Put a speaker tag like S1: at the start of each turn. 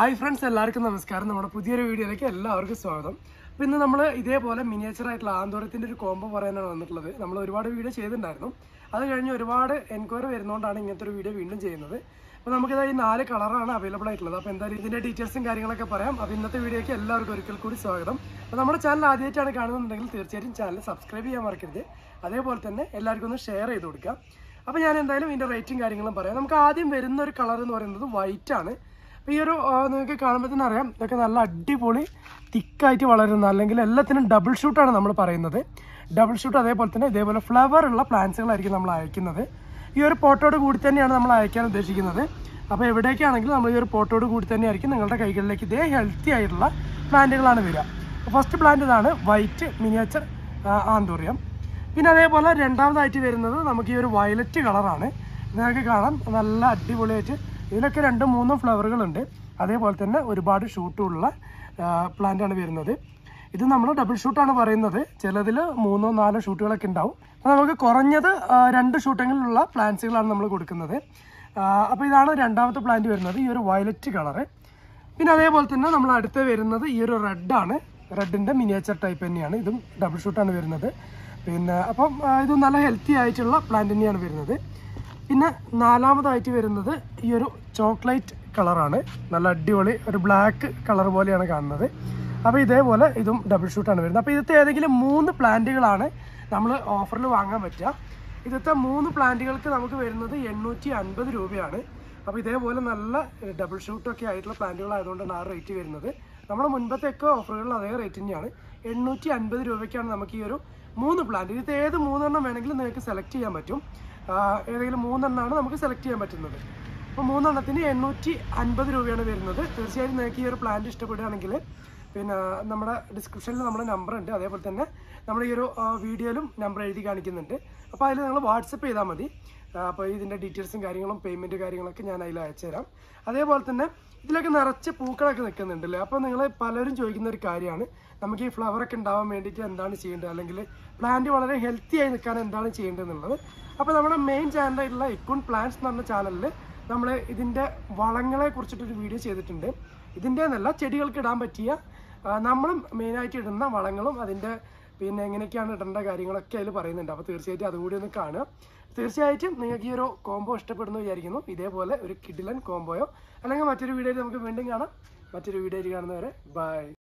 S1: hi friends എല്ലാവർക്കും നമസ്കാരം നമ്മുടെ പുതിയൊരു വീഡിയോയിലേക്ക് എല്ലാവർക്കും സ്വാഗതം അപ്പോൾ ഇന്ന് നമ്മൾ ഇതേപോലെ മിനിയേച്ചർ ആയിട്ടുള്ള ആന്തോരത്തിൻ്റെ ഒരു കോംബോ പറയാനാണ് വന്നിട്ടുള്ളത് നമ്മൾ ഒരുപാട് വീഡിയോ ചെയ്തിട്ടുണ്ടായിരുന്നു അത് കഴിഞ്ഞ് ഒരുപാട് എൻക്വയറി വരുന്നതുകൊണ്ടാണ് ഇങ്ങനത്തെ ഒരു വീഡിയോ വീണ്ടും ചെയ്യുന്നത് അപ്പോൾ നമുക്കിത് ഈ നാല് കളറാണ് അവൈലബിൾ ആയിട്ടുള്ളത് അപ്പോൾ എന്തായാലും ഇതിൻ്റെ ഡീറ്റെയിൽസും കാര്യങ്ങളൊക്കെ പറയാം അപ്പോൾ ഇന്നത്തെ വീഡിയോയ്ക്ക് എല്ലാവർക്കും ഒരിക്കൽ കൂടി സ്വാഗതം അപ്പോൾ നമ്മുടെ ചാനൽ ആദ്യമായിട്ടാണ് കാണുന്നുണ്ടെങ്കിൽ തീർച്ചയായിട്ടും ചാനൽ സബ്സ്ക്രൈബ് ചെയ്യാൻ മറക്കരുത് അതേപോലെ തന്നെ എല്ലാവർക്കും ഒന്ന് ഷെയർ ചെയ്ത് കൊടുക്കുക അപ്പോൾ ഞാൻ എന്തായാലും ഇതിൻ്റെ റേറ്റും കാര്യങ്ങളും പറയാം നമുക്ക് ആദ്യം വരുന്ന ഒരു കളർ എന്ന് പറയുന്നത് വൈറ്റ് ആണ് അപ്പോൾ ഈ ഒരു ആ, നിങ്ങൾക്ക് കാണുമ്പോൾ തന്നെ അറിയാം ഇതൊക്കെ നല്ല അടിപൊളി തിക്കായിട്ട് വളരുന്ന അല്ലെങ്കിൽ എല്ലാത്തിനും ഡബിൾ ഷൂട്ടാണ് നമ്മൾ പറയുന്നത് ഡബിൾ ഷൂട്ട് അതേപോലെ തന്നെ ഇതേപോലെ ഫ്ലവർ ഉള്ള പ്ലാന്റ്സുകളായിരിക്കും നമ്മൾ അയക്കുന്നത് ഈ ഒരു പോട്ടോട് കൂടി തന്നെയാണ് നമ്മൾ അയക്കാൻ ഉദ്ദേശിക്കുന്നത് അപ്പോൾ എവിടേക്കാണെങ്കിലും നമ്മൾ ഈ ഒരു പോട്ടോട് കൂടി തന്നെയായിരിക്കും നിങ്ങളുടെ കൈകളിലേക്ക് ഇതേ ഹെൽത്തി ആയിട്ടുള്ള പ്ലാന്റുകളാണ് വരിക ഫസ്റ്റ് പ്ലാന്റ് ഇതാണ് വൈറ്റ് മിനിയേച്ചർ ആന്തോറിയം പിന്നെ അതേപോലെ രണ്ടാമതായിട്ട് വരുന്നത് നമുക്ക് ഈ ഒരു വയലറ്റ് കളറാണ് നിങ്ങൾക്ക് കാണാം നല്ല അടിപൊളിയായിട്ട് ഇതിലൊക്കെ രണ്ടും മൂന്നും ഫ്ലവറുകളുണ്ട് അതേപോലെ തന്നെ ഒരുപാട് ഷൂട്ടുള്ള പ്ലാന്റ് ആണ് വരുന്നത് ഇത് നമ്മൾ ഡബിൾ ഷൂട്ടാണ് പറയുന്നത് ചിലതിൽ മൂന്നോ നാലോ ഷൂട്ടുകളൊക്കെ ഉണ്ടാവും അപ്പോൾ നമുക്ക് കുറഞ്ഞത് ആ, രണ്ട് ഷൂട്ടെങ്കിലുള്ള പ്ലാന്റ്സുകളാണ് നമ്മൾ കൊടുക്കുന്നത് അപ്പോൾ ഇതാണ് രണ്ടാമത്തെ പ്ലാന്റ് വരുന്നത് ഈ ഒരു വയലറ്റ് കളറ് പിന്നെ അതേപോലെ തന്നെ നമ്മൾ അടുത്ത് വരുന്നത് ഈ ഒരു റെഡാണ് റെഡിൻ്റെ മിനിയേച്ചർ ടൈപ്പ് തന്നെയാണ് ഇതും ഡബിൾ ഷൂട്ടാണ് വരുന്നത് പിന്നെ അപ്പം ആ, ഇത് നല്ല ഹെൽത്തി ആയിട്ടുള്ള പ്ലാന്റ് തന്നെയാണ് വരുന്നത് പിന്നെ നാലാമതായിട്ട് വരുന്നത് ഈ ഒരു ചോക്ലേറ്റ് കളറാണ് നല്ല അടിപൊളി ഒരു ബ്ലാക്ക് കളർ പോലെയാണ് കാണുന്നത് അപ്പോൾ ഇതേപോലെ ഇതും ഡബിൾ ഷൂട്ടാണ് വരുന്നത് അപ്പോൾ ഇതിലത്തെ ഏതെങ്കിലും മൂന്ന് പ്ലാന്റുകളാണ് നമ്മൾ ഓഫറിൽ വാങ്ങാൻ പറ്റുക ഇതിലത്തെ മൂന്ന് പ്ലാന്റുകൾക്ക് നമുക്ക് വരുന്നത് എണ്ണൂറ്റി അൻപത് രൂപയാണ് അപ്പോൾ ഇതേപോലെ നല്ല ഡബിൾ ഷൂട്ടൊക്കെ ആയിട്ടുള്ള പ്ലാന്റുകളായതുകൊണ്ടാണ് ആ റേറ്റ് വരുന്നത് നമ്മുടെ മുൻപത്തെയൊക്കെ ഓഫറുകളിൽ അതേ റേറ്റ് തന്നെയാണ് എണ്ണൂറ്റി അൻപത് രൂപയ്ക്കാണ് നമുക്ക് ഈ ഒരു മൂന്ന് പ്ലാന്റ് ഇത് ഏത് മൂന്നെണ്ണം വേണമെങ്കിലും നിങ്ങൾക്ക് സെലക്ട് ചെയ്യാൻ പറ്റും ആ, ഏതെങ്കിലും മൂന്നെണ്ണമാണ് നമുക്ക് സെലക്ട് ചെയ്യാൻ പറ്റുന്നത് അപ്പോൾ മൂന്നെണ്ണത്തിന് എണ്ണൂറ്റി അൻപത് രൂപയാണ് വരുന്നത് തീർച്ചയായും നിങ്ങൾക്ക് ഈ ഒരു പ്ലാന്റ് ഇഷ്ടപ്പെടുകയാണെങ്കിൽ പിന്നെ നമ്മുടെ ഡിസ്ക്രിപ്ഷനിൽ നമ്മുടെ നമ്പർ ഉണ്ട് അതേപോലെ തന്നെ നമ്മുടെ ഈ ഒരു ആ, വീഡിയോയിലും നമ്പർ എഴുതി കാണിക്കുന്നുണ്ട് അപ്പോൾ അതിൽ നിങ്ങൾ വാട്സപ്പ് ചെയ്താൽ മതി ആ, അപ്പോൾ ഇതിൻ്റെ ഡീറ്റെയിൽസും കാര്യങ്ങളും പേയ്മെൻറ്റ് കാര്യങ്ങളൊക്കെ ഞാൻ അതിൽ അയച്ചുതരാം അതേപോലെ തന്നെ ഇതിലൊക്കെ നിറച്ച് പൂക്കളൊക്കെ നിൽക്കുന്നുണ്ടല്ലേ അപ്പോൾ നിങ്ങൾ പലരും ചോദിക്കുന്ന ഒരു കാര്യമാണ് നമുക്ക് ഈ flower ഒക്കെ ഉണ്ടാവാൻ വേണ്ടിയിട്ട് എന്താണ് ചെയ്യേണ്ടത് അല്ലെങ്കിൽ പ്ലാന്റ് വളരെ ഹെൽത്തി ആയി നിൽക്കാൻ എന്താണ് ചെയ്യേണ്ടത് എന്നുള്ളത് അപ്പോൾ നമ്മുടെ മെയിൻ ചാനലായിട്ടുള്ള ഇക്കുൺ പ്ലാന്റ്സ് എന്ന് പറഞ്ഞ ചാനലിൽ നമ്മൾ ഇതിൻ്റെ വളങ്ങളെ കുറിച്ചിട്ടൊരു വീഡിയോ ചെയ്തിട്ടുണ്ട് ഇതിൻ്റെ എന്നല്ല ചെടികൾക്ക് ഇടാൻ പറ്റിയ ആ, നമ്മളും മെയിനായിട്ട് ഇടുന്ന വളങ്ങളും അതിൻ്റെ പിന്നെ എങ്ങനെയൊക്കെയാണ് ഇടേണ്ട കാര്യങ്ങളൊക്കെ അതിൽ പറയുന്നുണ്ട് അപ്പോൾ തീർച്ചയായിട്ടും അതും കൂടി ഒന്ന് കാണുക തീർച്ചയായിട്ടും നിങ്ങൾക്ക് ഈ ഒരു കോംബോ ഇഷ്ടപ്പെടുന്നു വിചാരിക്കുന്നു ഇതേപോലെ ഒരു കിഡിലൻ കോംബോയോ അല്ലെങ്കിൽ മറ്റൊരു വീഡിയോയിൽ നമുക്ക് വീണ്ടും കാണാം മറ്റൊരു വീഡിയോയിൽ കാണുന്നവരെ ബൈ